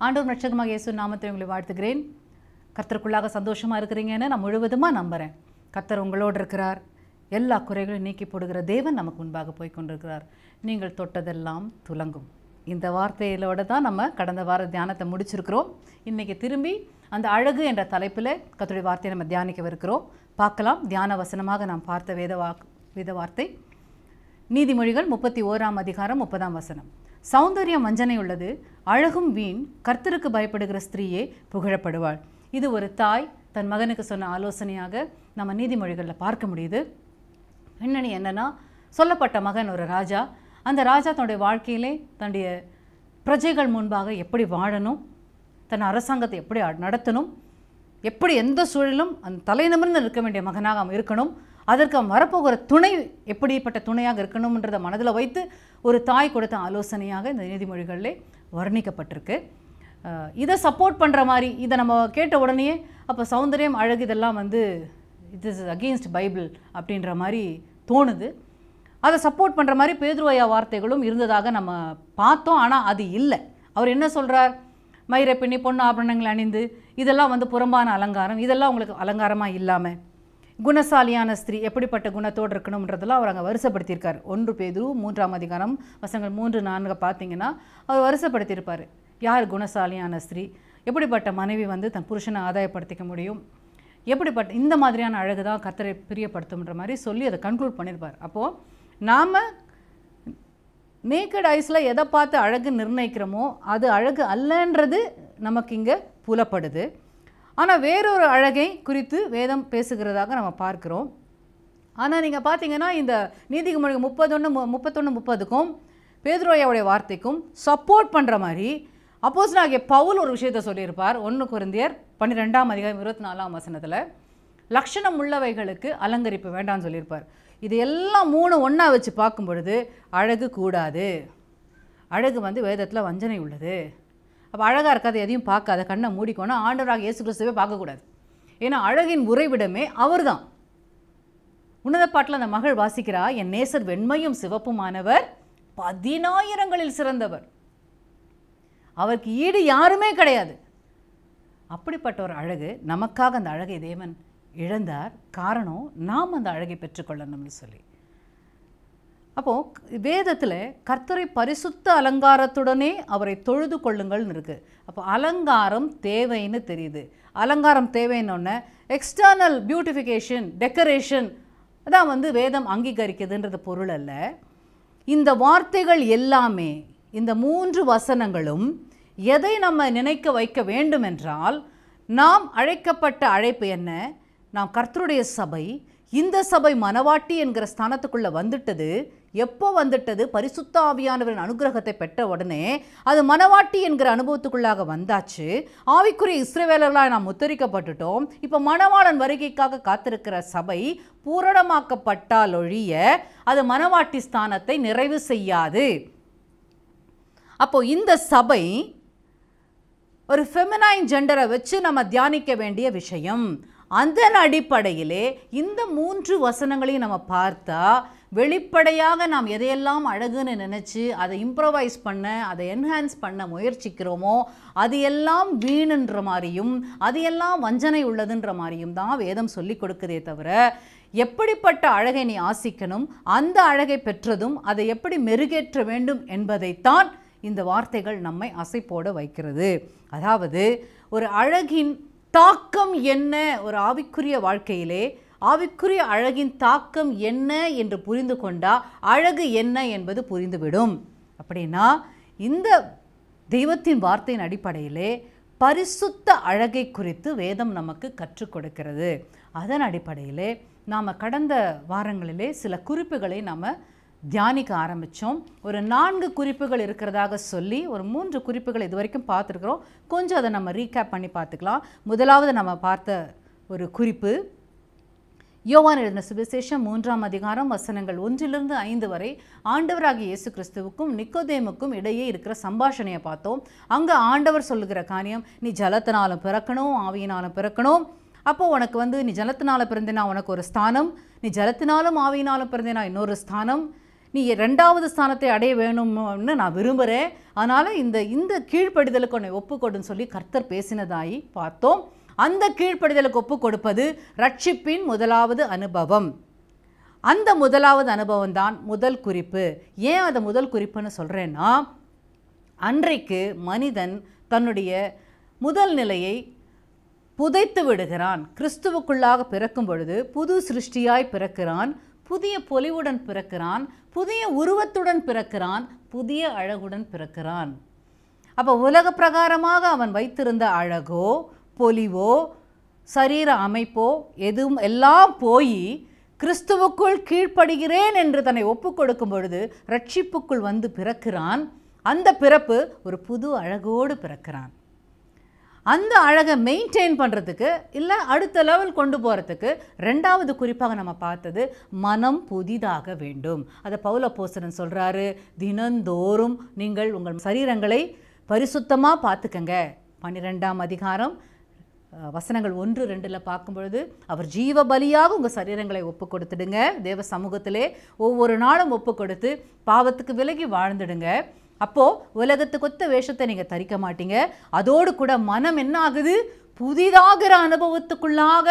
ஆண்டவர் நட்சத்திரமாக இயேசு நாமத்தை உங்களை வாழ்த்துகிறேன் கர்த்தருக்குள்ளாக சந்தோஷமாக இருக்கிறீங்கன்னு நான் முழுவதுமாக நம்புகிறேன் கர்த்தர் உங்களோடு இருக்கிறார் எல்லா குறைகளையும் நீக்கி போடுகிற தேவன் நமக்கு முன்பாக போய் கொண்டிருக்கிறார் நீங்கள் தொட்டதெல்லாம் துலங்கும் இந்த வார்த்தையிலோட தான் நம்ம கடந்த வார தியானத்தை முடிச்சிருக்கிறோம் இன்றைக்கி திரும்பி அந்த அழகு என்ற தலைப்பில் கர்த்தருடைய வார்த்தையை நம்ம தியானிக்கவிருக்கிறோம் பார்க்கலாம் தியான வசனமாக நாம் பார்த்த வேத வாக் வேத வார்த்தை நீதிமொழிகள் முப்பத்தி ஓராம் அதிகாரம் முப்பதாம் வசனம் சௌந்தரியம் வஞ்சனை உள்ளது அழகும் வீண் கர்த்தருக்கு பயப்படுகிற ஸ்திரீயே புகழப்படுவாள் இது ஒரு தாய் தன் மகனுக்கு சொன்ன ஆலோசனையாக நம்ம நீதிமொழிகளில் பார்க்க முடியுது பின்னணி என்னன்னா சொல்லப்பட்ட மகன் ஒரு ராஜா அந்த ராஜா தன்னுடைய வாழ்க்கையிலே தன்னுடைய பிரஜைகள் முன்பாக எப்படி வாழணும் தன் அரசாங்கத்தை எப்படி அ- நடத்தணும் எப்படி எந்த சூழலும் அந்த தலை நிமிர்ந்து இருக்க வேண்டிய மகனாக அவன் இருக்கணும் அதற்கு அவன் வரப்போகிற துணை எப்படிப்பட்ட துணையாக இருக்கணும்ன்றதை மனதில் வைத்து ஒரு தாய் கொடுத்த ஆலோசனையாக இந்த நீதிமொழிகளிலே வர்ணிக்கப்பட்டிருக்கு அஹ் இதை சப்போர்ட் பண்ணுற மாதிரி இதை நம்ம கேட்ட உடனேயே அப்போ சௌந்தரியம் அழகு இதெல்லாம் வந்து இட் இஸ் அகெயின்ஸ்ட் பைபிள் அப்படின்ற மாதிரி தோணுது அதை சப்போர்ட் பண்ணுற மாதிரி பேதுருவையா வார்த்தைகளும் இருந்ததாக நம்ம பார்த்தோம் ஆனால் அது இல்லை அவர் என்ன சொல்கிறார் மயிரை பின்னி பொண்ணு ஆபரணங்கள் அணிந்து இதெல்லாம் வந்து புறம்பான அலங்காரம் இதெல்லாம் உங்களுக்கு அலங்காரமாக இல்லாமல் குணசாலியான ஸ்திரீ எப்படிப்பட்ட குணத்தோடு இருக்கணுன்றதெல்லாம் அவர் அங்கே வரிசைப்படுத்தியிருக்கார் ஒன்று பேதுரு மூன்றாம் அதிகாரம் வசங்கள் மூன்று நான்கு பார்த்தீங்கன்னா அவர் வரிசைப்படுத்தியிருப்பார் யார் குணசாலியான ஸ்திரீ எப்படிப்பட்ட மனைவி வந்து தன் புருஷனை ஆதாயப்படுத்திக்க முடியும் எப்படிப்பட்ட இந்த மாதிரியான அழகு தான் கத்தரை பிரியப்படுத்தும்ன்ற மாதிரி சொல்லி அதை கன்க்ளூட் பண்ணியிருப்பார் அப்போது நாம் நேக்கட் ஐஸில் எதை பார்த்து அழகு நிர்ணயிக்கிறோமோ அது அழகு அல்லன்றது நமக்கு இங்கே புலப்படுது ஆனால் வேறொரு அழகை குறித்து வேதம் பேசுகிறதாக நம்ம பார்க்கிறோம் ஆனால் நீங்கள் பார்த்தீங்கன்னா இந்த நீதிமொழி முப்பத்தொன்று முப்பத்தொன்று முப்பதுக்கும் பேதுரோயாவுடைய வார்த்தைக்கும் சப்போர்ட் பண்ணுற மாதிரி அப்போஸ் ஆகிய பவுல் ஒரு விஷயத்தை சொல்லியிருப்பார் ஒன்று குருந்தியர் பன்னிரெண்டாம் அதிகாரம் இருபத்தி நாலாம் வசனத்தில் லட்சணம் உள்ளவைகளுக்கு அலங்கரிப்பு வேண்டாம்னு சொல்லியிருப்பார் இது எல்லாம் மூணு ஒன்றா வச்சு பார்க்கும் பொழுது அழகு கூடாது அழகு வந்து வேதத்தில் வஞ்சனை உள்ளது அப்போ அழகாக இருக்காது எதையும் பார்க்காத கண்ணை மூடிக்கோணும் ஆண்டவராக இயேசு கிறிஸ்துவே பார்க்கக்கூடாது ஏன்னா அழகின் உறைவிடமே அவர்தான் உன்னத பாட்டில் அந்த மகள் வாசிக்கிறா என் நேசர் வெண்மையும் சிவப்புமானவர் பதினாயிரங்களில் சிறந்தவர் அவருக்கு ஈடு யாருமே கிடையாது அப்படிப்பட்ட ஒரு அழகு நமக்காக அந்த அழகை தேவன் இழந்தார் காரணம் நாம் அந்த அழகை பெற்றுக்கொள்ளணும்னு சொல்லி அப்போது வேதத்தில் கர்த்தரை பரிசுத்த அலங்காரத்துடனே அவரை தொழுது கொள்ளுங்கள்னு இருக்குது அப்போ அலங்காரம் தேவைன்னு தெரியுது அலங்காரம் தேவைன்னொன்னே எக்ஸ்டர்னல் பியூட்டிஃபிகேஷன் டெக்கரேஷன் அதான் வந்து வேதம் அங்கீகரிக்குதுன்றது பொருள் அல்ல இந்த வார்த்தைகள் எல்லாமே இந்த மூன்று வசனங்களும் எதை நம்ம நினைக்க வைக்க வேண்டும் என்றால் நாம் அழைக்கப்பட்ட அழைப்பு என்ன நாம் கர்த்தருடைய சபை இந்த சபை மனவாட்டி என்கிற ஸ்தானத்துக்குள்ள வந்துட்டது எப்போ வந்துட்டது பரிசுத்த ஆவியானவரின் அனுகிரகத்தை பெற்ற உடனே அது மனவாட்டி என்கிற அனுபவத்துக்குள்ளாக வந்தாச்சு ஆவிக்குரிய இஸ்ரவேலர்களாக நாம் முத்தரிக்கப்பட்டுட்டோம் இப்போ மணவாளன் வருகைக்காக காத்திருக்கிற சபை பூரணமாக்கப்பட்டால் ஒழிய அது மனவாட்டி ஸ்தானத்தை நிறைவு செய்யாது அப்போ இந்த சபை ஒரு ஃபெமினைன் ஜெண்டரை வச்சு நம்ம தியானிக்க வேண்டிய விஷயம் அதன் அடிப்படையிலே இந்த மூன்று வசனங்களையும் நம்ம பார்த்தா வெளிப்படையாக நாம் எதையெல்லாம் அழகுன்னு நினச்சி அதை இம்ப்ரவைஸ் பண்ண அதை என்ஹான்ஸ் பண்ண முயற்சிக்கிறோமோ அது எல்லாம் வீணுன்ற மாதிரியும் அது எல்லாம் வஞ்சனை உள்ளதுன்ற மாதிரியும் தான் வேதம் சொல்லி கொடுக்குதே தவிர எப்படிப்பட்ட அழகை நீ ஆசிக்கணும் அந்த அழகை பெற்றதும் அதை எப்படி மெருகேற்ற வேண்டும் என்பதைத்தான் இந்த வார்த்தைகள் நம்மை அசைப்போட வைக்கிறது அதாவது ஒரு அழகின் தாக்கம் என்ன ஒரு ஆவிக்குரிய வாழ்க்கையிலே ஆவிக்குரிய அழகின் தாக்கம் என்ன என்று புரிந்து கொண்டா அழகு என்ன என்பது புரிந்துவிடும் அப்படின்னா இந்த தெய்வத்தின் வார்த்தையின் அடிப்படையிலே பரிசுத்த அழகை குறித்து வேதம் நமக்கு கற்றுக் கொடுக்கிறது அதன் அடிப்படையிலே நாம் கடந்த வாரங்களிலே சில குறிப்புகளை நாம் தியானிக்க ஆரம்பித்தோம் ஒரு நான்கு குறிப்புகள் இருக்கிறதாக சொல்லி ஒரு மூன்று குறிப்புகள் இது வரைக்கும் பார்த்துருக்குறோம் கொஞ்சம் அதை நம்ம ரீகேப் பண்ணி பார்த்துக்கலாம் முதலாவது நம்ம பார்த்த ஒரு குறிப்பு யோவான் எழுதின சுவிசேஷம் மூன்றாம் அதிகாரம் வசனங்கள் ஒன்றிலிருந்து ஐந்து வரை ஆண்டவராகிய இயேசு கிறிஸ்துவுக்கும் நிக்கோதேமுக்கும் இடையே இருக்கிற சம்பாஷணையை பார்த்தோம் அங்கே ஆண்டவர் சொல்லுகிற காரியம் நீ ஜலத்தினாலும் பிறக்கணும் ஆவியினாலும் பிறக்கணும் அப்போ உனக்கு வந்து நீ ஜலத்தினால பிறந்தேனா உனக்கு ஒரு ஸ்தானம் நீ ஜலத்தினாலும் ஆவியினாலும் பிறந்தேனா இன்னொரு ஸ்தானம் நீ ரெண்டாவது ஸ்தானத்தை அடைய வேணும்னு நான் விரும்புகிறேன் அதனால் இந்த இந்த கீழ்ப்படிதலுக்கு உன்னை ஒப்புக்கொடுன்னு சொல்லி கர்த்தர் பேசினதாய் பார்த்தோம் அந்த கீழ்ப்படிதலுக்கு ஒப்பு கொடுப்பது ரட்சிப்பின் முதலாவது அனுபவம் அந்த முதலாவது அனுபவம் தான் முதல் குறிப்பு ஏன் அதை முதல் குறிப்புன்னு சொல்கிறேன்னா அன்றைக்கு மனிதன் தன்னுடைய முதல் நிலையை புதைத்து விடுகிறான் கிறிஸ்துவுக்குள்ளாக பிறக்கும் பொழுது புது சிருஷ்டியாய் பிறக்கிறான் புதிய பொலிவுடன் பிறக்கிறான் புதிய உருவத்துடன் பிறக்கிறான் புதிய அழகுடன் பிறக்கிறான் அப்போ உலக பிரகாரமாக அவன் வைத்திருந்த அழகோ பொலிவோ சரீர அமைப்போ எதுவும் எல்லாம் போய் கிறிஸ்துவுக்குள் கீழ்ப்படுகிறேன் என்று தன்னை ஒப்புக் கொடுக்கும் பொழுது ரட்சிப்புக்குள் வந்து பிறக்கிறான் அந்த பிறப்பு ஒரு புது அழகோடு பிறக்கிறான் அந்த அழகை மெயின்டைன் பண்ணுறதுக்கு இல்லை அடுத்த லெவல் கொண்டு போகிறதுக்கு ரெண்டாவது குறிப்பாக நம்ம பார்த்தது மனம் புதிதாக வேண்டும் அதை பௌல போசரன் சொல்கிறாரு தினந்தோறும் நீங்கள் உங்கள் சரீரங்களை பரிசுத்தமாக பார்த்துக்கங்க பன்னிரெண்டாம் அதிகாரம் அஹ், வசனங்கள் ஒன்று ரெண்டில் பார்க்கும் பொழுது அவர் ஜீவ பலியாக உங்கள் சரீரங்களை ஒப்பு கொடுத்துடுங்க தேவ சமூகத்திலே ஒவ்வொரு நாளும் ஒப்பு கொடுத்து பாவத்துக்கு விலகி வாழ்ந்துடுங்க அப்போது உலகத்துக்கு ஒத்த வேஷத்தை நீங்கள் தரிக்க மாட்டீங்க அதோடு கூட மனம் என்ன ஆகுது புதிதாகிற அனுபவத்துக்குள்ளாக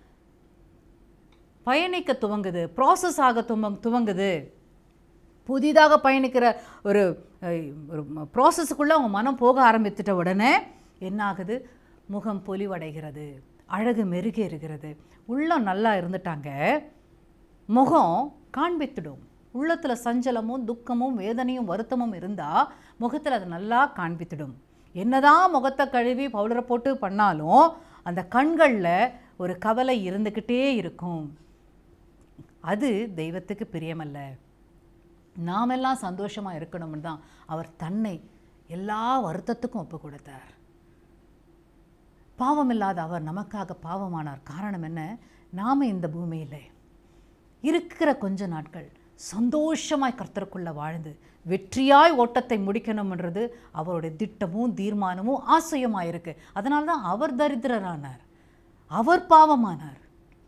பயணிக்க துவங்குது ப்ராசஸ் ஆக துவங் துவங்குது புதிதாக பயணிக்கிற ஒரு அஹ், ஒரு ப்ராசஸுக்குள்ளே அவங்க மனம் போக ஆரம்பித்துட்ட உடனே என்ன ஆகுது முகம் பொலிவடைகிறது அழகு மெருகேறுகிறது உள்ளம் நல்லா இருந்துட்டாங்க முகம் காண்பித்துடும் உள்ளத்தில் சஞ்சலமும் துக்கமும் வேதனையும் வருத்தமும் இருந்தால் முகத்தில் அது நல்லா காண்பித்துடும் என்னதான் முகத்தை கழுவி பவுடரை போட்டு பண்ணாலும் அந்த கண்களில் ஒரு கவலை இருந்துக்கிட்டே இருக்கும் அது தெய்வத்துக்கு பிரியமல்ல நாமெல்லாம் சந்தோஷமாக இருக்கணும்னு தான் அவர் தன்னை எல்லா வருத்தத்துக்கும் ஒப்பு கொடுத்தார் பாவமில்லாத அவர் நமக்காக பாவமானார் காரணம் என்ன நாம் இந்த பூமியில் இருக்கிற கொஞ்ச நாட்கள் சந்தோஷமாய் கர்த்தருக்குள்ள வாழ்ந்து வெற்றியாய் ஓட்டத்தை முடிக்கணும்ன்றது அவருடைய திட்டமும் தீர்மானமும் ஆசையுமாக இருக்கு அதனால தான் அவர் தரித்திரரானார் அவர் பாவமானார்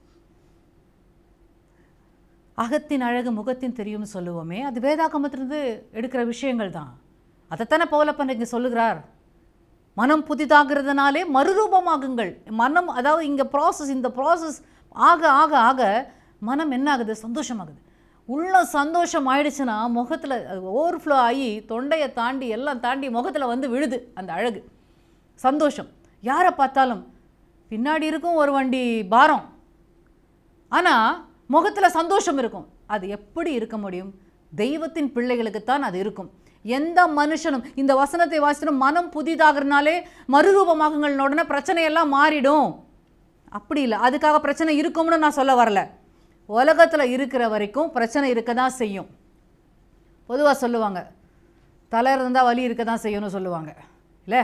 அகத்தின் அழகு முகத்தின் தெரியும்னு சொல்லுவோமே அது வேதாகமத்திலிருந்து எடுக்கிற விஷயங்கள் தான் அதைத்தானே பௌலப்பன் இங்கே சொல்லுகிறார் மனம் புதிதாகிறதுனாலே மறுரூபமாகுங்கள் மனம் அதாவது இங்கே ப்ராசஸ் இந்த ப்ராசஸ் ஆக ஆக ஆக மனம் என்ன ஆகுது சந்தோஷமாகுது உள்ள சந்தோஷம் ஆயிடுச்சுன்னா முகத்தில் அது ஓவர்ஃப்ளோ ஆகி தொண்டையை தாண்டி எல்லாம் தாண்டி முகத்தில் வந்து விழுது அந்த அழகு சந்தோஷம் யாரை பார்த்தாலும் பின்னாடி இருக்கும் ஒரு வண்டி பாரம் ஆனால் முகத்தில் சந்தோஷம் இருக்கும் அது எப்படி இருக்க முடியும் தெய்வத்தின் பிள்ளைகளுக்குத்தான் அது இருக்கும் எந்த மனுஷனும் இந்த வசனத்தை வாசித்தனும் மனம் புதிதாகிறனாலே மறுரூபமாகுங்கள் உடனே பிரச்சனையெல்லாம் மாறிடும் அப்படி இல்லை அதுக்காக பிரச்சனை இருக்கும்னு நான் சொல்ல வரல உலகத்தில் இருக்கிற வரைக்கும் பிரச்சனை இருக்க தான் செய்யும் பொதுவாக சொல்லுவாங்க தலை இருந்தால் வலி இருக்க தான் செய்யணும்னு சொல்லுவாங்க இல்லை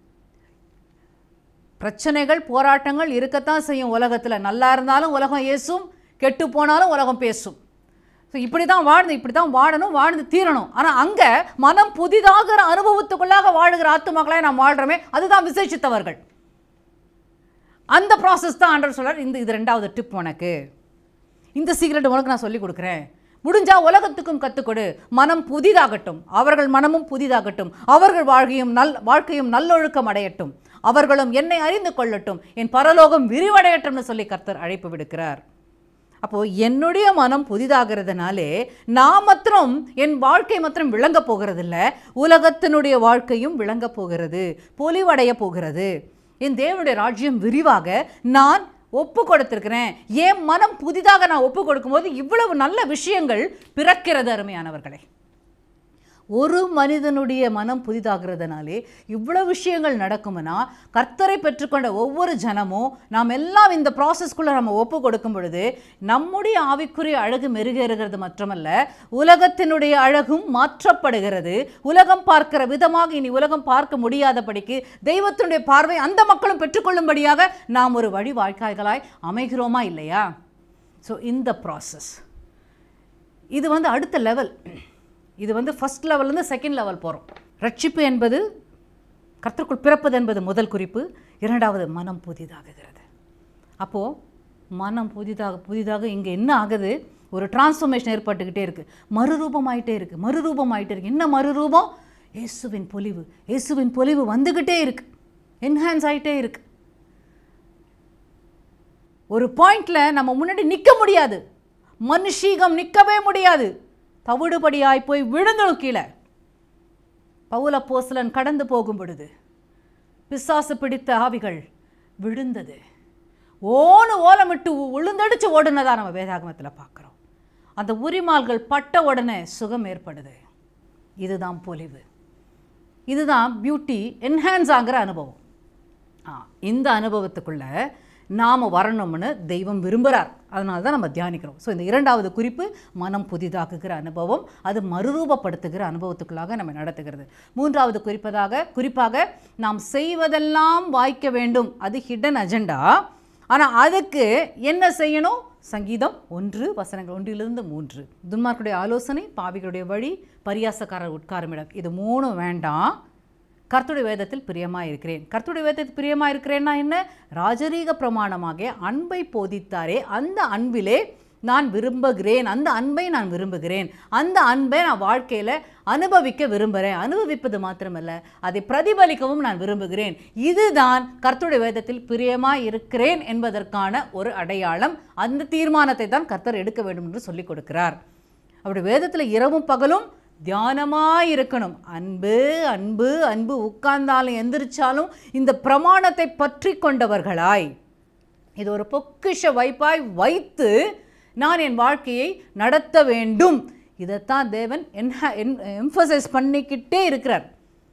பிரச்சனைகள் போராட்டங்கள் இருக்கத்தான் செய்யும் உலகத்தில் நல்லா இருந்தாலும் உலகம் ஏசும் கெட்டு போனாலும் உலகம் பேசும் ஸோ இப்படி தான் வாழ்ந்து இப்படி தான் வாழணும் வாழ்ந்து தீரணும் ஆனால் அங்கே மனம் புதிதாகிற அனுபவத்துக்குள்ளாக வாழுகிற ஆத்துமக்களாக நாம் வாழ்கிறோமே அதுதான் விசேஷித்தவர்கள் அந்த ப்ராசஸ் தான் ஆண்டவர் சொல்றார் இந்த இது ரெண்டாவது டிப் உனக்கு இந்த சீக்ரெட் உனக்கு நான் சொல்லிக் கொடுக்குறேன் முடிஞ்சா உலகத்துக்கும் கற்றுக்கொடு மனம் புதிதாகட்டும் அவர்கள் மனமும் புதிதாகட்டும் அவர்கள் வாழ்க்கையும் நல் வாழ்க்கையும் நல்லொழுக்கம் அடையட்டும் அவர்களும் என்னை அறிந்து கொள்ளட்டும் என் பரலோகம் விரிவடையட்டும்னு சொல்லி கர்த்தர் அழைப்பு விடுக்கிறார் அப்போ என்னுடைய மனம் புதிதாகிறதுனாலே நான் மாத்திரம் என் வாழ்க்கை மாத்திரம் விளங்க போகிறதில்ல உலகத்தினுடைய வாழ்க்கையும் விளங்க போகிறது பொலிவடைய போகிறது என் தேவனுடைய ராஜ்யம் விரிவாக நான் ஒப்பு கொடுத்திருக்கிறேன் என் மனம் புதிதாக நான் ஒப்பு கொடுக்கும்போது இவ்வளவு நல்ல விஷயங்கள் பிறக்கிறது அருமையானவர்களே ஒரு மனிதனுடைய மனம் புதிதாகிறதுனாலே இவ்வளவு விஷயங்கள் நடக்கும்னா கர்த்தரை பெற்றுக்கொண்ட ஒவ்வொரு ஜனமும் நாம் எல்லாம் இந்த ப்ராசஸ்க்குள்ளே நம்ம ஒப்பு கொடுக்கும் பொழுது நம்முடைய ஆவிக்குரிய அழகு மெருகேறுகிறது மட்டுமல்ல உலகத்தினுடைய அழகும் மாற்றப்படுகிறது உலகம் பார்க்கிற விதமாக இனி உலகம் பார்க்க முடியாதபடிக்கு தெய்வத்தினுடைய பார்வை அந்த மக்களும் பெற்றுக்கொள்ளும்படியாக நாம் ஒரு வழி வாழ்க்கைகளாய் அமைகிறோமா இல்லையா ஸோ இந்த ப்ராசஸ் இது வந்து அடுத்த லெவல் இது வந்து ஃபஸ்ட் லெவல்லேருந்து செகண்ட் லெவல் போகிறோம் ரட்சிப்பு என்பது கர்த்தருக்குள் பிறப்பது என்பது முதல் குறிப்பு இரண்டாவது மனம் புதிதாகுகிறது அப்போது மனம் புதிதாக புதிதாக இங்கே என்ன ஆகுது ஒரு டிரான்ஸ்ஃபர்மேஷன் ஏற்பட்டுக்கிட்டே இருக்குது மறுரூபம் ஆயிட்டே இருக்குது மறுரூபம் ஆயிட்டே இருக்குது என்ன மறுரூபம் இயேசுவின் பொலிவு இயேசுவின் பொலிவு வந்துக்கிட்டே இருக்கு என்ஹான்ஸ் ஆயிட்டே இருக்கு ஒரு பாயிண்ட்ல நம்ம முன்னாடி நிற்க முடியாது மனுஷீகம் நிற்கவே முடியாது தவிடுபடியாய் போய் விழுந்துடும் கீழே பவுல போஸ்லன் கடந்து போகும் பொழுது பிசாசு பிடித்த ஆவிகள் விழுந்தது ஓனு ஓலமிட்டு உ- உளுந்தடிச்சு ஓடுனதா நம்ம வேதாகமத்தில் பார்க்குறோம் அந்த உரிமால்கள் பட்ட உடனே சுகம் ஏற்படுது இதுதான் பொலிவு இதுதான் பியூட்டி என்ஹான்ஸ் ஆகிற அனுபவம் ஆ இந்த அனுபவத்துக்குள்ள நாம் வரணும்னு தெய்வம் விரும்புகிறார் அதனால தான் நம்ம தியானிக்கிறோம் ஸோ இந்த இரண்டாவது குறிப்பு மனம் புதிதாக்குகிற அனுபவம் அது மறுரூபப்படுத்துகிற அனுபவத்துக்குள்ளாக நம்ம நடத்துகிறது மூன்றாவது குறிப்பதாக குறிப்பாக நாம் செய்வதெல்லாம் வாய்க்க வேண்டும் அது ஹிடன் அஜெண்டா ஆனால் அதுக்கு என்ன செய்யணும் சங்கீதம் ஒன்று வசனங்கள் ஒன்றிலிருந்து மூன்று துன்மார்க்குடைய ஆலோசனை பாவிகளுடைய வழி பரியாசக்காரர் உட்காருமிடம் இது மூணும் வேண்டாம் கர்த்துடைய வேதத்தில் பிரியமாக இருக்கிறேன் கர்த்துடைய வேதத்தில் பிரியமாக இருக்கிறேன்னா என்ன ராஜரீக பிரமாணமாக அன்பை போதித்தாரே அந்த அன்பிலே நான் விரும்புகிறேன் அந்த அன்பை நான் விரும்புகிறேன் அந்த அன்பை நான் வாழ்க்கையில் அனுபவிக்க விரும்புகிறேன் அனுபவிப்பது மாத்திரமல்ல அதை பிரதிபலிக்கவும் நான் விரும்புகிறேன் இதுதான் கர்த்தருடைய வேதத்தில் பிரியமாக இருக்கிறேன் என்பதற்கான ஒரு அடையாளம் அந்த தீர்மானத்தை தான் கர்த்தர் எடுக்க வேண்டும் என்று சொல்லிக் கொடுக்கிறார் அப்படி வேதத்தில் இரவும் பகலும் தியானமாக இருக்கணும் அன்பு அன்பு அன்பு உட்கார்ந்தாலும் எந்திரிச்சாலும் இந்த பிரமாணத்தை பற்றி கொண்டவர்களாய் இது ஒரு பொக்கிஷ வைப்பாய் வைத்து நான் என் வாழ்க்கையை நடத்த வேண்டும் இதைத்தான் தேவன் என்ஹ என் எம்ஃபசைஸ் பண்ணிக்கிட்டே இருக்கிறார்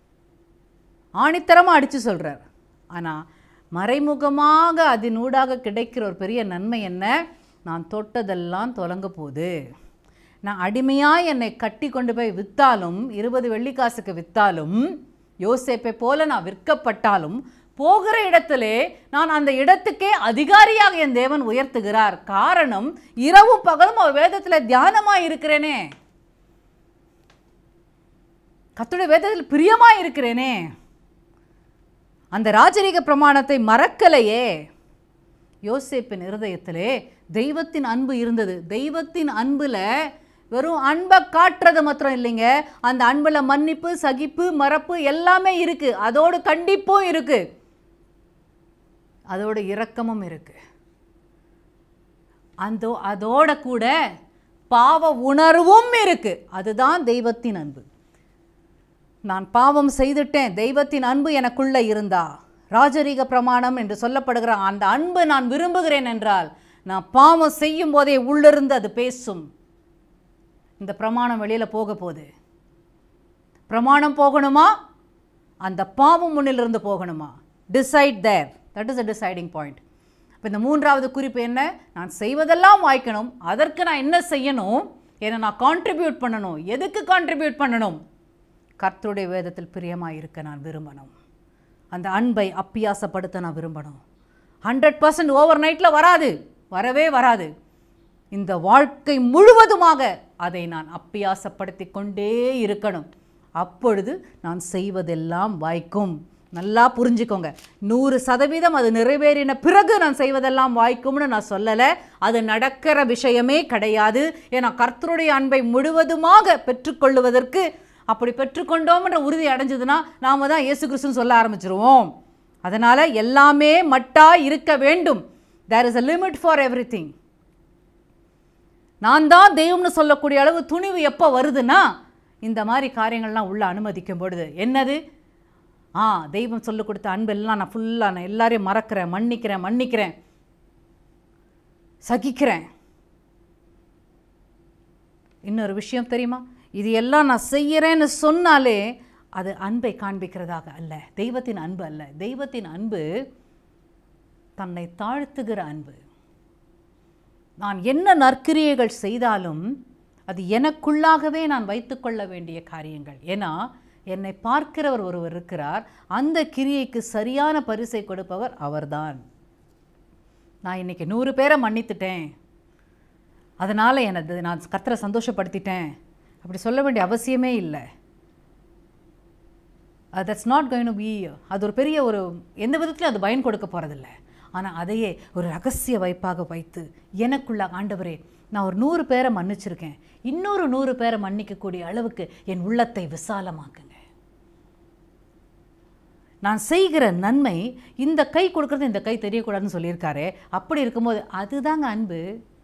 ஆணித்தரமாக அடித்து சொல்கிறார் ஆனால் மறைமுகமாக அதனூடாக கிடைக்கிற ஒரு பெரிய நன்மை என்ன நான் தொட்டதெல்லாம் தொலங்க போகுது நான் அடிமையாக என்னை கட்டி கொண்டு போய் விற்றாலும் இருபது வெள்ளிக்காசுக்கு விற்றாலும் யோசேப்பை போல நான் விற்கப்பட்டாலும் போகிற இடத்திலே நான் அந்த இடத்துக்கே அதிகாரியாக என் தேவன் உயர்த்துகிறார் காரணம் இரவும் பகலும் அவர் வேதத்தில் தியானமாக இருக்கிறேனே கர்த்தருடைய வேதத்தில் பிரியமாக இருக்கிறேனே அந்த ராஜரீக பிரமாணத்தை மறக்கலையே யோசேப்பின் இருதயத்திலே தெய்வத்தின் அன்பு இருந்தது தெய்வத்தின் அன்புல வெறும் அன்பை காட்டுறது மாத்திரம் இல்லைங்க அந்த அன்புல மன்னிப்பு சகிப்பு மறப்பு எல்லாமே இருக்கு அதோடு கண்டிப்பும் இருக்கு அதோட இரக்கமும் இருக்கு அந்த அதோட கூட பாவ உணர்வும் இருக்கு அதுதான் தெய்வத்தின் அன்பு நான் பாவம் செய்துட்டேன் தெய்வத்தின் அன்பு எனக்குள்ள இருந்தா ராஜரீக பிரமாணம் என்று சொல்லப்படுகிற அந்த அன்பு நான் விரும்புகிறேன் என்றால் நான் பாவம் செய்யும் போதே உள்ளிருந்து அது பேசும் இந்த பிரமாணம் வெளியில் போக போகுது பிரமாணம் போகணுமா அந்த பாவம் முன்னிலிருந்து போகணுமா decide there that is a deciding point இப்போ இந்த மூன்றாவது குறிப்பு என்ன நான் செய்வதெல்லாம் வாய்க்கணும் அதற்கு நான் என்ன செய்யணும் ஏன்னா நான் கான்ட்ரிபியூட் பண்ணணும் எதுக்கு கான்ட்ரிபியூட் பண்ணணும் கர்த்தருடைய வேதத்தில் பிரியமாக இருக்க நான் விரும்பணும் அந்த அன்பை அப்பியாசப்படுத்த நான் விரும்பணும் ஹண்ட்ரட் பர்சன்ட் ஓவர் நைட்டில் வராது வரவே வராது இந்த வாழ்க்கை முழுவதுமாக அதை நான் அப்பியாசப்படுத்தி கொண்டே இருக்கணும் அப்பொழுது நான் செய்வதெல்லாம் வாய்க்கும் நல்லா புரிஞ்சுக்கோங்க நூறு சதவீதம் அது நிறைவேறின பிறகு நான் செய்வதெல்லாம் வாய்க்கும்னு நான் சொல்லலை அது நடக்கிற விஷயமே கிடையாது ஏன்னா கர்த்தருடைய அன்பை முழுவதுமாக பெற்றுக்கொள்ளுவதற்கு அப்படி பெற்றுக்கொண்டோம்ன்ற உறுதி அடைஞ்சதுன்னா நாம தான் இயேசு கிறிஸ்துன்னு சொல்ல ஆரம்பிச்சிருவோம் அதனால் எல்லாமே மட்டா இருக்க வேண்டும் there is a limit for everything நான் தான் தெய்வம்னு சொல்லக்கூடிய அளவு துணிவு எப்போ வருதுன்னா இந்த மாதிரி காரியங்கள்லாம் உள்ள அனுமதிக்கும் பொழுது என்னது ஆ தெய்வம் சொல்லிக் கொடுத்த அன்பெல்லாம் நான் ஃபுல்லாக நான் எல்லாரையும் மறக்கிறேன் மன்னிக்கிறேன் மன்னிக்கிறேன் சகிக்கிறேன் இன்னொரு விஷயம் தெரியுமா இது எல்லாம் நான் செய்யறேன்னு சொன்னாலே அது அன்பை காண்பிக்கிறதாக அல்ல தெய்வத்தின் அன்பு அல்ல தெய்வத்தின் அன்பு தன்னை தாழ்த்துகிற அன்பு நான் என்ன நற்கிரியைகள் செய்தாலும் அது எனக்குள்ளாகவே நான் வைத்துக்கொள்ள வேண்டிய காரியங்கள் ஏன்னா என்னை பார்க்கிறவர் ஒருவர் இருக்கிறார் அந்த கிரியைக்கு சரியான பரிசை கொடுப்பவர் அவர்தான் நான் இன்னைக்கு நூறு பேரை மன்னித்துட்டேன் அதனால் எனது நான் கர்த்தரை சந்தோஷப்படுத்திட்டேன் அப்படி சொல்ல வேண்டிய அவசியமே இல்லை that's not going to be அது ஒரு பெரிய ஒரு எந்த விதத்துலையும் அது பயன் கொடுக்க போகிறதில்ல ஆனால் அதையே ஒரு ரகசிய வைப்பாக வைத்து எனக்குள்ள ஆண்டவரே நான் ஒரு நூறு பேரை மன்னிச்சிருக்கேன் இன்னொரு நூறு பேரை மன்னிக்கக்கூடிய அளவுக்கு என் உள்ளத்தை விசாலமாக்குங்க நான் செய்கிற நன்மை இந்த கை கொடுக்கறது இந்த கை தெரியக்கூடாதுன்னு சொல்லியிருக்காரு அப்படி இருக்கும்போது அதுதாங்க அன்பு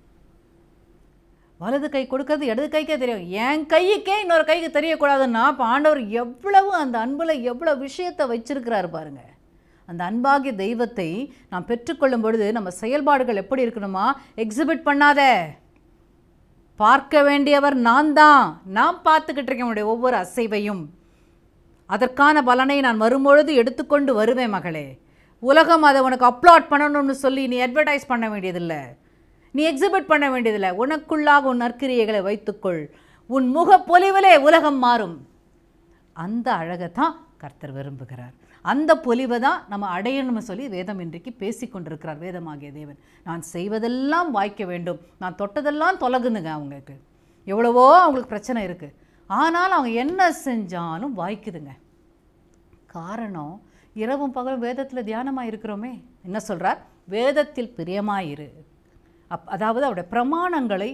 வலது கை கொடுக்கறது இடது கைக்கே தெரியும் என் கையுக்கே இன்னொரு கைக்கு தெரியக்கூடாதுன்னா இப்போ ஆண்டவர் எவ்வளவு அந்த அன்பில் எவ்வளோ விஷயத்தை வச்சிருக்கிறாரு பாருங்க அந்த அன்பாகிய தெய்வத்தை நாம் பெற்றுக்கொள்ளும் பொழுது நம்ம செயல்பாடுகள் எப்படி இருக்கணுமா எக்ஸிபிட் பண்ணாத பார்க்க வேண்டியவர் நான் தான் நான் பார்த்துக்கிட்டு இருக்கேன் உன்னுடைய ஒவ்வொரு அசைவையும் அதற்கான பலனை நான் வரும்பொழுது எடுத்துக்கொண்டு வருவேன் மகளே உலகம் அதை உனக்கு அப்லோட் பண்ணணும்னு சொல்லி நீ அட்வர்டைஸ் பண்ண வேண்டியதில்லை நீ எக்ஸிபிட் பண்ண வேண்டியதில்லை உனக்குள்ளாக உன் நற்கிரியைகளை வைத்துக்கொள் உன் முகப்பொலிவிலே உலகம் மாறும் அந்த அழகை தான் கர்த்தர் விரும்புகிறார் அந்த பொலிவை தான் நம்ம அடையணும்னு சொல்லி வேதம் இன்றைக்கு பேசி கொண்டிருக்கிறார் வேதமாகிய தேவன் நான் செய்வதெல்லாம் வாய்க்க வேண்டும் நான் தொட்டதெல்லாம் தொலகுதுங்க அவங்களுக்கு எவ்வளவோ அவங்களுக்கு பிரச்சனை இருக்குது ஆனால் அவங்க என்ன செஞ்சாலும் வாய்க்குதுங்க காரணம் இரவும் பகலும் வேதத்தில் தியானமாக இருக்கிறோமே என்ன சொல்கிறார் வேதத்தில் பிரியமாயிரு அப் அதாவது அவருடைய பிரமாணங்களை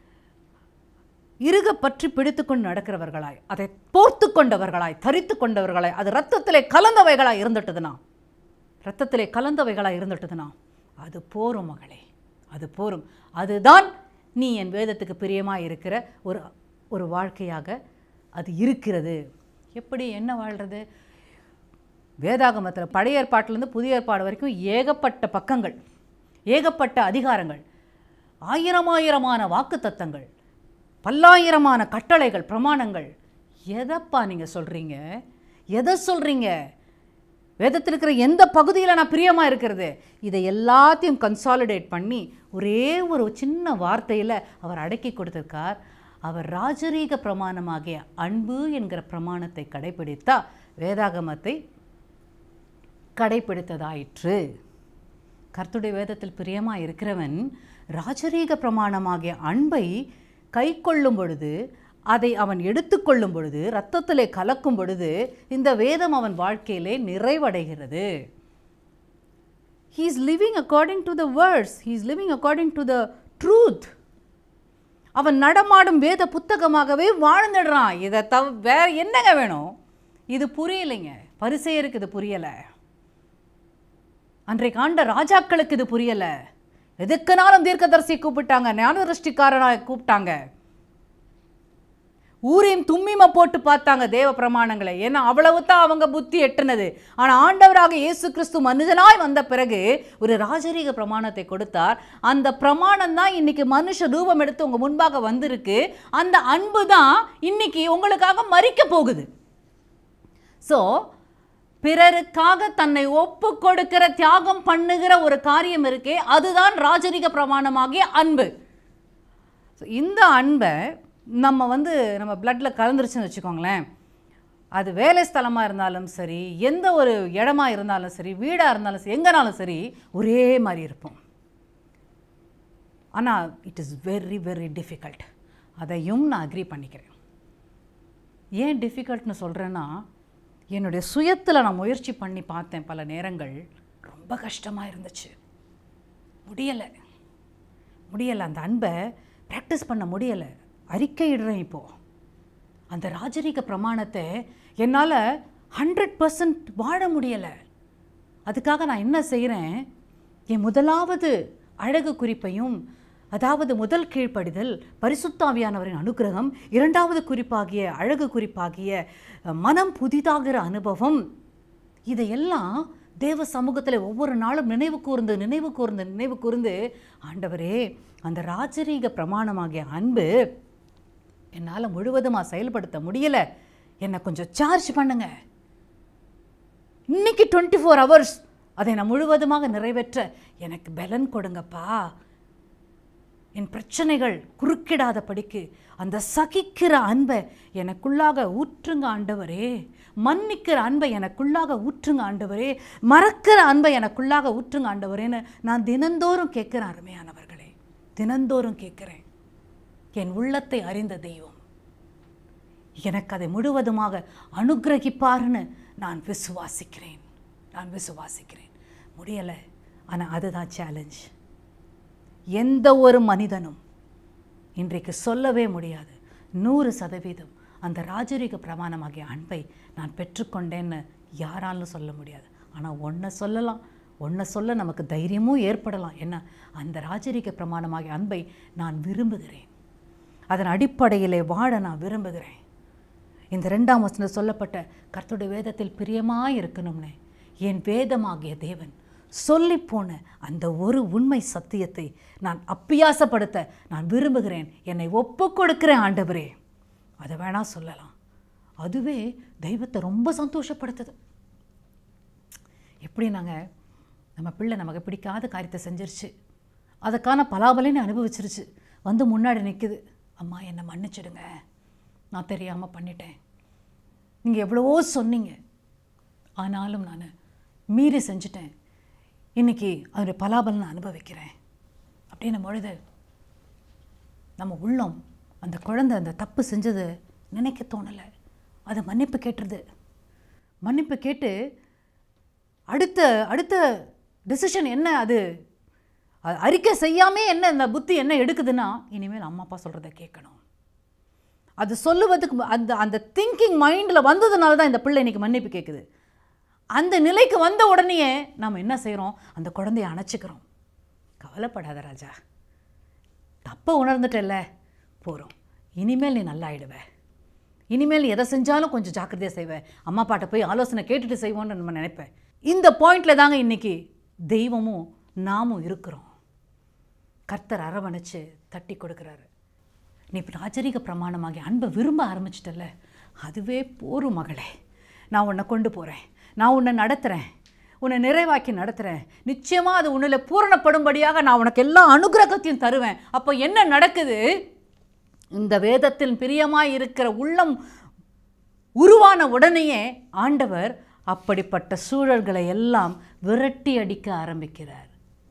இறுக பற்றி பிடித்துக்கொண்டு நடக்கிறவர்களாய் அதை போர்த்து கொண்டவர்களாய் தரித்து கொண்டவர்களாய் அது ரத்தத்திலே கலந்தவைகளாய் இருந்துட்டுதுனா ரத்தத்திலே கலந்தவைகளாய் இருந்துட்டுதுனா அது போரும் மகளே அது போரும் அதுதான் நீ என் வேதத்துக்கு பிரியமாக இருக்கிற ஒரு ஒரு வாழ்க்கையாக அது இருக்கிறது எப்படி என்ன வாழ்கிறது வேதாகமத்தில் பழைய ஏற்பாட்டிலேருந்து புதிய ஏற்பாடு வரைக்கும் ஏகப்பட்ட பக்கங்கள் ஏகப்பட்ட அதிகாரங்கள் ஆயிரம் ஆயிரமான வாக்குத்தத்தங்கள் பல்லாயிரமான கட்டளைகள் பிரமாணங்கள் எதைப்பா நீங்கள் சொல்கிறீங்க எதை சொல்கிறீங்க வேதத்தில் இருக்கிற எந்த பகுதியில் நான் பிரியமாக இருக்கிறது இதை எல்லாத்தையும் கன்சாலிடேட் பண்ணி ஒரே ஒரு சின்ன வார்த்தையில் அவர் அடக்கி கொடுத்திருக்கார் அவர் ராஜரீக பிரமாணமாகிய அன்பு என்கிற பிரமாணத்தை கடைபிடித்தா வேதாகமத்தை கடைபிடித்ததாயிற்று கர்த்துடைய வேதத்தில் பிரியமாக இருக்கிறவன் ராஜரீக பிரமாணமாகிய அன்பை கை கொள்ளும் பொழுது அதை அவன் எடுத்துக்கொள்ளும் பொழுது இரத்தத்திலே கலக்கும் பொழுது இந்த வேதம் அவன் வாழ்க்கையிலே நிறைவடைகிறது he is living according to the words he is living according to the truth அவன் நடமாடும் வேத புத்தகமாகவே வாழ்ந்துடுறான் இதை தவ வேற என்னங்க வேணும் இது புரியலைங்க பரிசெயருக்கு இது புரியலை அன்றைக்கு ஆண்ட ராஜாக்களுக்கு இது புரியலை எதுக்குனாலும் தீர்க்கதரிசி கூப்பிட்டாங்க ஞானதிருஷ்டிக்காரனாக கூப்பிட்டாங்க ஊரையும் தும்மிம போட்டு பார்த்தாங்க தேவ பிரமாணங்களை ஏன்னா அவ்வளவு தான் அவங்க புத்தி எட்டுனது ஆனால் ஆண்டவராக இயேசு கிறிஸ்து மனுஷனாய் வந்த பிறகு ஒரு ராஜரீக பிரமாணத்தை கொடுத்தார் அந்த பிரமாணம் தான் இன்னைக்கு மனுஷ ரூபம் எடுத்து உங்க முன்பாக வந்திருக்கு அந்த அன்பு தான் இன்னைக்கு உங்களுக்காக மறிக்க போகுது ஸோ பிறருக்காக தன்னை ஒப்பு கொடுக்கிற தியாகம் பண்ணுகிற ஒரு காரியம் இருக்கே அதுதான் ராஜரிக பிரமாணமாகிய அன்பு So, இந்த அன்பை நம்ம வந்து நம்ம பிளட்ல கலந்துருச்சுன்னு வச்சுக்கோங்களேன் அது வேலை ஸ்தலமாக இருந்தாலும் சரி எந்த ஒரு இடமா இருந்தாலும் சரி வீடாக இருந்தாலும் சரி எங்கேனாலும் சரி ஒரே மாதிரி இருப்போம் ஆனால் it is very very difficult அதையும் நான் அக்ரி பண்ணிக்கிறேன் ஏன் டிஃபிகல்ட்னு சொல்கிறேன்னா என்னுடைய சுயத்தில் நான் முயற்சி பண்ணி பார்த்தேன் பல நேரங்கள் ரொம்ப கஷ்டமாக இருந்துச்சு முடியலை முடியலை அந்த அன்பை ப்ராக்டிஸ் பண்ண முடியலை அறிக்கையிடுறேன் இப்போது அந்த ராஜரீக பிரமாணத்தை என்னால் ஹண்ட்ரட் பர்சன்ட் வாழ முடியலை அதுக்காக நான் என்ன செய்கிறேன் என் முதலாவது அழகு குறிப்பையும் அதாவது முதல் கீழ்ப்படிதல் பரிசுத்தாவியானவரின் அனுக்கிரகம் இரண்டாவது குறிப்பாகிய அழகு குறிப்பாகிய அஹ், மனம் புதிதாகிற அனுபவம் இதையெல்லாம் தேவ சமூகத்தில் ஒவ்வொரு நாளும் நினைவு கூர்ந்து நினைவு கூர்ந்து நினைவு கூர்ந்து ஆண்டவரே அந்த ராஜரீக பிரமாணமாகிய அன்பு என்னால் முழுவதுமாக செயல்படுத்த முடியல என்னை கொஞ்சம் சார்ஜ் பண்ணுங்க இன்னைக்கு டுவெண்ட்டி ஃபோர் ஹவர்ஸ் அதை நான் முழுவதுமாக நிறைவேற்ற எனக்கு பலன் கொடுங்கப்பா என் பிரச்சனைகள் குறுக்கிடாத படிக்கு அந்த சகிக்கிற அன்பை எனக்குள்ளாக ஊற்றுங்க ஆண்டவரே மன்னிக்கிற அன்பை எனக்குள்ளாக ஊற்றுங்க ஆண்டவரே மறக்கிற அன்பை எனக்குள்ளாக ஊற்றுங்க ஆண்டவரேன்னு நான் தினந்தோறும் கேட்குறேன் அருமையானவர்களே தினந்தோறும் கேட்குறேன் என் உள்ளத்தை அறிந்த தெய்வம் எனக்கு அதை முழுவதுமாக அனுக்கிரகிப்பார்னு நான் விசுவாசிக்கிறேன் நான் விசுவாசிக்கிறேன் முடியலை ஆனால் அதுதான் சேலஞ்ச் எந்த ஒரு மனிதனும் இன்றைக்கு சொல்லவே முடியாது நூறு சதவீதம் அந்த ராஜரீக பிரமாணமாகிய அன்பை நான் பெற்றுக்கொண்டேன்னு யாராலும் சொல்ல முடியாது ஆனால் ஒன்றை சொல்லலாம் ஒன்றை சொல்ல நமக்கு தைரியமும் ஏற்படலாம் என்ன அந்த ராஜரீக பிரமாணமாகிய அன்பை நான் விரும்புகிறேன் அதன் அடிப்படையிலே வாழ நான் விரும்புகிறேன் இந்த ரெண்டாம் வசனம் சொல்லப்பட்ட கர்த்தருடைய வேதத்தில் பிரியமாக இருக்கணும்னே என் வேதமாகிய தேவன் சொல்லிப்போன அந்த ஒரு உண்மை சத்தியத்தை நான் அப்பியாசப்படுத்த நான் விரும்புகிறேன் என்னை ஒப்பு கொடுக்கிறேன் ஆண்டவரே அதை வேணா சொல்லலாம் அதுவே தெய்வத்தை ரொம்ப சந்தோஷப்படுத்துது எப்படி நாங்கள் நம்ம பிள்ளை நமக்கு பிடிக்காத காரியத்தை செஞ்சிருச்சு அதுக்கான பலாபலனை அனுபவிச்சிருச்சு வந்து முன்னாடி நிற்குது அம்மா என்னை மன்னிச்சிடுங்க நான் தெரியாமல் பண்ணிட்டேன் நீங்கள் எவ்வளவோ சொன்னீங்க ஆனாலும் நான் மீறி செஞ்சுட்டேன் இன்னைக்கு அதனுடைய பலாபலனை அனுபவிக்கிறேன் அப்படின்னும் பொழுது நம்ம உள்ளம் அந்த குழந்தை அந்த தப்பு செஞ்சது நினைக்க தோணலை அது மன்னிப்பு கேட்டுருது மன்னிப்பு கேட்டு அடுத்த அடுத்த டெசிஷன் என்ன அது அது அறிக்கை செய்யாமே என்ன இந்த புத்தி என்ன எடுக்குதுன்னா இனிமேல் அம்மா அப்பா சொல்கிறத கேட்கணும் அது சொல்லுவதுக்கு மு- அந்த அந்த திங்கிங் மைண்டில் வந்ததுனால தான் இந்த பிள்ளை இன்னைக்கு மன்னிப்பு கேட்குது அந்த நிலைக்கு வந்த உடனேயே நாம் என்ன செய்கிறோம் அந்த குழந்தைய அணைச்சிக்கிறோம் கவலைப்படாத ராஜா தப்பை உணர்ந்துட்டல்ல போகிறோம் இனிமேல் நீ நல்லாயிடுவ இனிமேல் எதை செஞ்சாலும் கொஞ்சம் ஜாக்கிரதையாக செய்வேன் அம்மா அப்பாட்ட போய் ஆலோசனை கேட்டுட்டு செய்வோன்னு நம்ம நினைப்பேன் இந்த பாயிண்டில் தாங்க இன்னைக்கு தெய்வமும் நாமும் இருக்கிறோம் கர்த்தர் அரவணைச்சு தட்டி கொடுக்குறாரு நீ இப்போ ராஜரீக பிரமாணமாகி அன்பை விரும்ப ஆரம்பிச்சிட்டல்ல அதுவே போரும் மகளே நான் உன்னை கொண்டு போகிறேன் நான் உன்னை நடத்துகிறேன் உன்னை நிறைவாக்கி நடத்துகிறேன் நிச்சயமாக அது உன்னில் பூரணப்படும்படியாக நான் உனக்கு எல்லா அனுகிரகத்தையும் தருவேன் அப்போ என்ன நடக்குது இந்த வேதத்தில் பிரியமாய் இருக்கிற உள்ளம் உருவான உடனேயே ஆண்டவர் அப்படிப்பட்ட சூழல்களை எல்லாம் விரட்டி அடிக்க ஆரம்பிக்கிறார்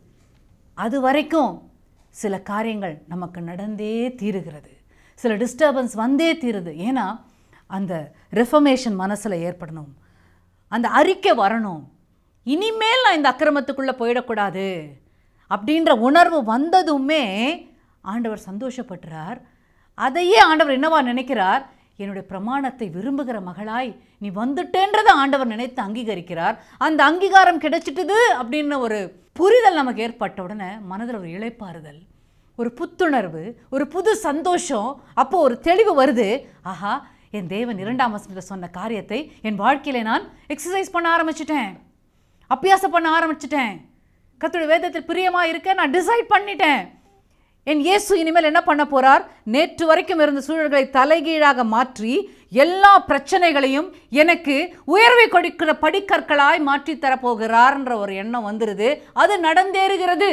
அது வரைக்கும் சில காரியங்கள் நமக்கு நடந்தே தீருகிறது சில டிஸ்டர்பன்ஸ் வந்தே தீருது ஏன்னா அந்த ரெஃபர்மேஷன் மனசில் ஏற்படணும் அந்த அறிக்கை வரணும் இனிமேல் நான் இந்த அக்கிரமத்துக்குள்ளே போயிடக்கூடாது அப்படின்ற உணர்வு வந்ததுமே ஆண்டவர் சந்தோஷப்பட்டுறார் அதையே ஆண்டவர் என்னவா நினைக்கிறார் என்னுடைய பிரமாணத்தை விரும்புகிற மகளாய் நீ வந்துட்டேன்றதை ஆண்டவர் நினைத்து அங்கீகரிக்கிறார் அந்த அங்கீகாரம் கிடைச்சிட்டுது அப்படின்னு ஒரு புரிதல் நமக்கு ஏற்பட்ட உடனே மனதில் ஒரு இளைப்பாறுதல் ஒரு புத்துணர்வு ஒரு புது சந்தோஷம் அப்போ ஒரு தெளிவு வருது ஆஹா என் தேவன் இரண்டாம் வசனத்தில் சொன்ன காரியத்தை என் வாழ்க்கையில நான் எக்ஸசைஸ் பண்ண ஆரம்பிச்சிட்டேன் அபியாசம் பண்ண ஆரம்பிச்சிட்டேன் கர்த்தருடைய வேதத்தில் பிரியமாக இருக்க நான் டிசைட் பண்ணிட்டேன் என் இயேசு இனிமேல் என்ன பண்ண போறார் நேற்று வரைக்கும் இருந்த சூழல்களை தலைகீழாக மாற்றி எல்லா பிரச்சனைகளையும் எனக்கு உயர்வை கொடுக்கிற படிக்கற்களாய் மாற்றி தரப்போகிறார்ன்ற ஒரு எண்ணம் வந்துருது அது நடந்தேறுகிறது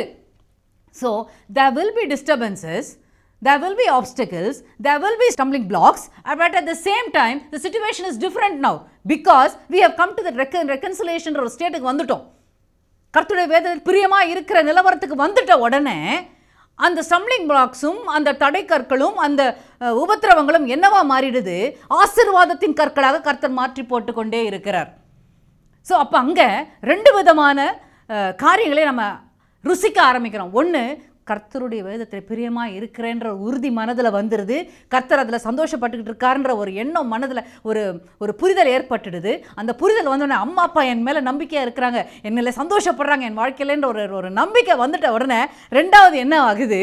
So there will be disturbances, there will be obstacles, there will be stumbling blocks, uh, but at the same time, the situation is different now because we have come to the recon- reconciliation ஒரு ஸ்டேட்டுக்கு வந்துட்டோம் கர்த்தருடைய வேதத்தில் பிரியமாக இருக்கிற நிலவரத்துக்கு வந்துட்ட உடனே அந்த ஸ்டம்லிங் பிளாக்ஸும் அந்த தடைக்கற்களும் அந்த அஹ், உபத்திரவங்களும் என்னவா மாறிடுது ஆசீர்வாதத்தின் கற்களாக கர்த்தர் மாற்றி போட்டுக்கொண்டே இருக்கிறார் ஸோ அப்போ அங்கே ரெண்டு விதமான அஹ், காரியங்களை நம்ம ருசிக்க ஆரம்பிக்கிறோம் ஒன்று கர்த்தருடைய வேதத்தில் பிரியமாக இருக்கிறேன்ற ஒரு உறுதி மனதில் வந்துடுது கர்த்தர் அதில் சந்தோஷப்பட்டுக்கிட்டு இருக்காருன்ற ஒரு எண்ணம் மனதில் ஒரு ஒரு புரிதல் ஏற்பட்டுடுது அந்த புரிதல் வந்தோடனே அம்மா அப்பா என் மேலே நம்பிக்கையாக இருக்கிறாங்க என் மேலே சந்தோஷப்படுறாங்க என் வாழ்க்கையிலேன்ற ஒரு ஒரு நம்பிக்கை வந்துட்ட உடனே ரெண்டாவது என்ன ஆகுது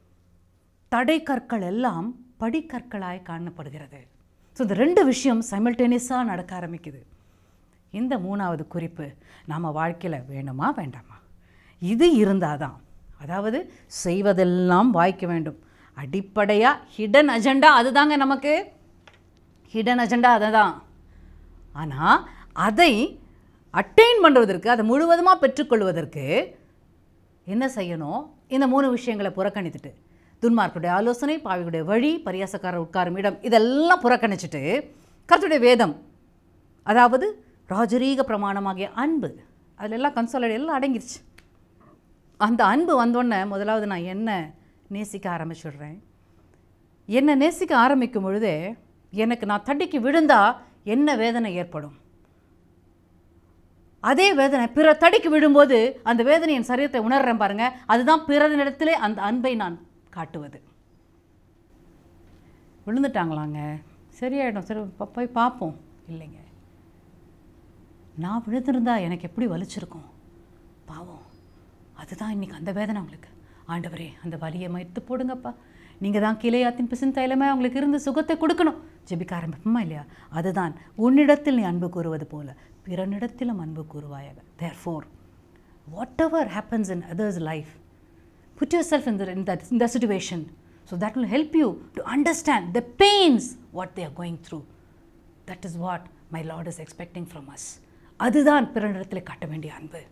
தடை கற்கள் எல்லாம் படிக்கற்களாய் காணப்படுகிறது ஸோ இந்த ரெண்டு விஷயம் சைமல்டேனியஸாக நடக்க ஆரம்பிக்குது இந்த மூணாவது குறிப்பு நாம் வாழ்க்கையில் வேணுமா வேண்டாமா இது இருந்தால் தான் அதாவது செய்வதெல்லாம் வாய்க்க வேண்டும் அடிப்படையாக ஹிடன் அஜெண்டா அதுதாங்க நமக்கு ஹிடன் அஜெண்டா அதுதான் ஆனால் அதை அட்டைன் பண்ணுவதற்கு அதை முழுவதுமாக பெற்றுக்கொள்வதற்கு என்ன செய்யணும் இந்த மூணு விஷயங்களை புறக்கணித்துட்டு துன்மார்க்குடைய ஆலோசனை பாவிகளுடைய வழி பரியாசக்காரர் உட்காரும் இடம் இதெல்லாம் புறக்கணிச்சிட்டு கர்த்தருடைய வேதம் அதாவது ராஜரீக பிரமாணமாகிய அன்பு அதுல எல்லாம் கன்சோலட் எல்லாம் அடங்கிருச்சு அந்த அன்பு வந்தோடனே முதலாவது நான் என்ன நேசிக்க ஆரம்பிச்சிடுறேன் என்னை நேசிக்க ஆரம்பிக்கும் பொழுதே எனக்கு நான் தட்டிக்கு விழுந்தா என்ன வேதனை ஏற்படும் அதே வேதனை பிற தடிக்கு விழும்போது அந்த வேதனை என் சரீரத்தை உணர்றேன் பாருங்க அதுதான் பிறரிடத்திலே அந்த அன்பை நான் காட்டுவது விழுந்துட்டாங்களாங்க சரியாயிடும் சரி ப- போய் பார்ப்போம் இல்லைங்க நான் விழுந்திருந்தா எனக்கு எப்படி வலிச்சிருக்கும் பாவம் அதுதான் இன்னைக்கு அந்த வேதனை அவங்களுக்கு ஆண்டவரே அந்த வலியை மறுத்து போடுங்கப்பா நீங்கள் தான் கிளையாத்தின் பிசின் தைலமே அவங்களுக்கு இருந்து சுகத்தை கொடுக்கணும் ஜெபிக்க ஆரம்பிப்போமா இல்லையா அதுதான் உன்னிடத்தில் நீ அன்பு கூறுவது போல பிறனிடத்திலும் அன்பு கூறுவாயாக therefore whatever happens in others life put yourself in, the, in, that, in that situation so that will help you to understand the pains what they are going through that is what my lord is expecting from us அதுதான் பிறனிடத்தில் காட்ட வேண்டிய அன்பு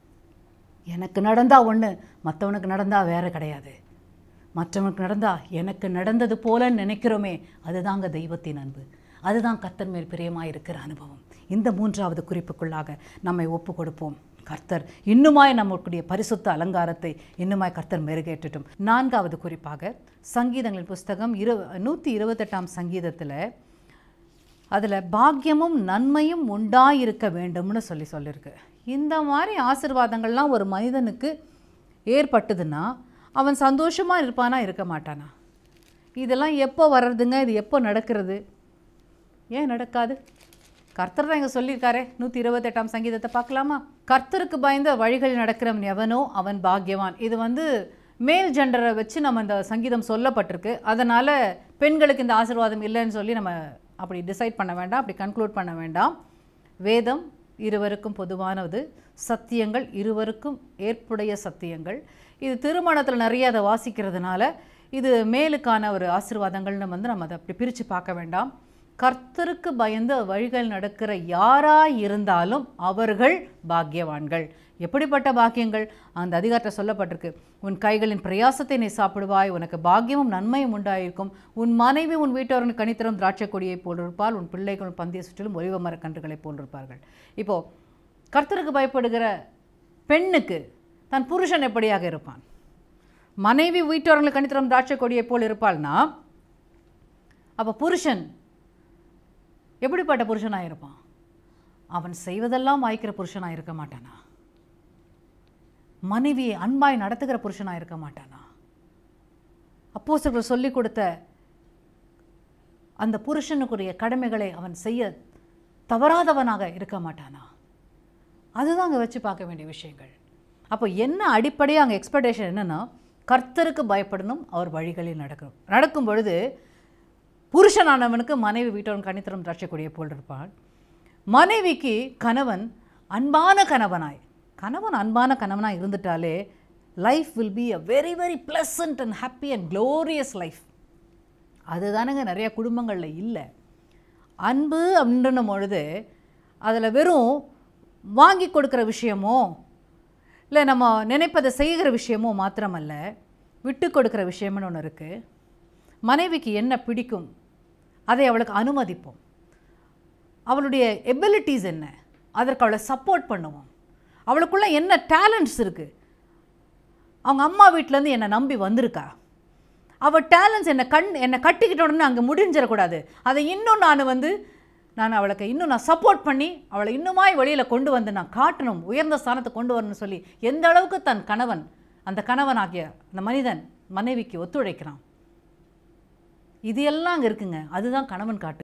எனக்கு நடந்தா ஒன்று மற்றவனுக்கு நடந்தா வேற கிடையாது மற்றவனுக்கு நடந்தா எனக்கு நடந்தது போல நினைக்கிறோமே அதுதாங்க தெய்வத்தின் அன்பு அதுதான் கர்த்தர் மேல் பிரியமாக இருக்கிற அனுபவம் இந்த மூன்றாவது குறிப்புக்குள்ளாக நம்மை ஒப்பு கொடுப்போம் கர்த்தர் இன்னுமாய் நம்மளுடைய பரிசுத்த அலங்காரத்தை இன்னுமாய் கர்த்தர் மெருகேற்றட்டும் நான்காவது குறிப்பாக சங்கீதங்களின் புஸ்தகம் இரு நூற்றி இருபத்தெட்டாம் சங்கீதத்தில் அதில் பாக்கியமும் நன்மையும் உண்டாயிருக்க வேண்டும்னு சொல்லி சொல்லியிருக்கு இந்த மாதிரி ஆசீர்வாதங்கள்லாம் ஒரு மனிதனுக்கு ஏற்பட்டதுன்னா அவன் சந்தோஷமாக இருப்பானா இருக்க மாட்டானா இதெல்லாம் எப்போ வர்றதுங்க இது எப்போ நடக்கிறது ஏன் நடக்காது கர்த்தர் தான் இங்கே சொல்லியிருக்காரே நூற்றி இருபத்தெட்டாம் சங்கீதத்தை பார்க்கலாமா கர்த்தருக்கு பயந்த வழிகள் நடக்கிறவன் எவனோ அவன் பாக்கியவான் இது வந்து மேல் ஜெண்டரை வச்சு நம்ம இந்த சங்கீதம் சொல்லப்பட்டிருக்கு அதனால் பெண்களுக்கு இந்த ஆசீர்வாதம் இல்லைன்னு சொல்லி நம்ம அப்படி டிசைட் பண்ண வேண்டாம் அப்படி கன்க்ளூட் பண்ண வேண்டாம் வேதம் இருவருக்கும் பொதுவானது சத்தியங்கள் இருவருக்கும் ஏற்புடைய சத்தியங்கள் இது திருமணத்தில் நிறைய அதை வாசிக்கிறதுனால இது மேலுக்கான ஒரு ஆசீர்வாதங்கள்னு வந்து நம்ம அதை அப்படி பிரித்து பார்க்க வேண்டாம் கர்த்தருக்கு பயந்து வழிகள் நடக்கிற யாராய் இருந்தாலும் அவர்கள் பாக்கியவான்கள் எப்படிப்பட்ட பாக்கியங்கள் அந்த அதிகாரத்தில் சொல்லப்பட்டிருக்கு உன் கைகளின் பிரயாசத்தை நீ சாப்பிடுவாய் உனக்கு பாக்கியமும் நன்மையும் உண்டாயிருக்கும் உன் மனைவி உன் வீட்டவரின் கனித்தரும் திராட்சை கொடியைப் போல் இருப்பாள் உன் பிள்ளைகள் உன் பந்திய சுற்றிலும் ஒலிவ மரக்கன்றுகளைப் போல் இருப்பார்கள் இப்போது கர்த்தருக்கு பயப்படுகிற பெண்ணுக்கு தன் புருஷன் எப்படியாக இருப்பான் மனைவி வீட்டவர்களுக்கு கணித்தரம் திராட்சை கொடியைப் போல் இருப்பாள்னா அப்போ புருஷன் எப்படிப்பட்ட புருஷனாக இருப்பான் அவன் செய்வதெல்லாம் வாய்க்கிற புருஷனாக இருக்க மாட்டானா மனைவியை அன்பாய் நடத்துகிற புருஷனாக இருக்க மாட்டானா அப்போஸ்தலர்கள் சொல்லிக் கொடுத்த அந்த புருஷனுக்குரிய கடமைகளை அவன் செய்ய தவறாதவனாக இருக்க மாட்டானா அதுதான் அங்கே வச்சு பார்க்க வேண்டிய விஷயங்கள் அப்போ என்ன அடிப்படையாக அங்கே எக்ஸ்பெக்டேஷன் என்னென்னா கர்த்தருக்கு பயப்படணும் அவர் வழிகளில் நடக்கணும் நடக்கும் பொழுது புருஷனானவனுக்கு மனைவி வீட்டவன் கணித்தரம் திராட்சைக்கூடிய போல் இருப்பான் மனைவிக்கு கணவன் அன்பான கணவனாய் கணவன் அன்பான கணவனாய் இருந்துட்டாலே life will be a very very pleasant and happy and glorious life அதுதானங்க நிறைய குடும்பங்களில் இல்லை அன்பு அப்படின்னும் பொழுது அதில் வெறும் வாங்கி கொடுக்குற விஷயமோ இல்லை நம்ம நினைப்பதை செய்கிற விஷயமோ மாத்திரமல்ல விட்டு கொடுக்குற விஷயம்னு ஒன்று இருக்குது மனைவிக்கு என்ன பிடிக்கும் அதை அவளுக்கு அனுமதிப்போம் அவளுடைய எபிலிட்டிஸ் என்ன அதற்கு அவளை சப்போர்ட் பண்ணுவோம் அவளுக்குள்ள என்ன டேலண்ட்ஸ் இருக்குது அவங்க அம்மா வீட்டிலேருந்து என்னை நம்பி வந்திருக்கா அவள் டேலண்ட்ஸ் என்னை கண் என்னை கட்டிக்கிட்ட உடனே அங்கே முடிஞ்சிடக்கூடாது அதை இன்னும் நான் வந்து நான் அவளுக்கு இன்னும் நான் சப்போர்ட் பண்ணி அவளை இன்னுமாய் வெளியில் கொண்டு வந்து நான் காட்டணும் உயர்ந்த ஸ்தானத்தை கொண்டு வரணும்னு சொல்லி எந்த அளவுக்கு தன் கணவன் அந்த கணவன் ஆகிய அந்த மனிதன் மனைவிக்கு ஒத்துழைக்கிறான் இது எல்லாம் அங்கே இருக்குங்க அதுதான் கணவன் காட்டு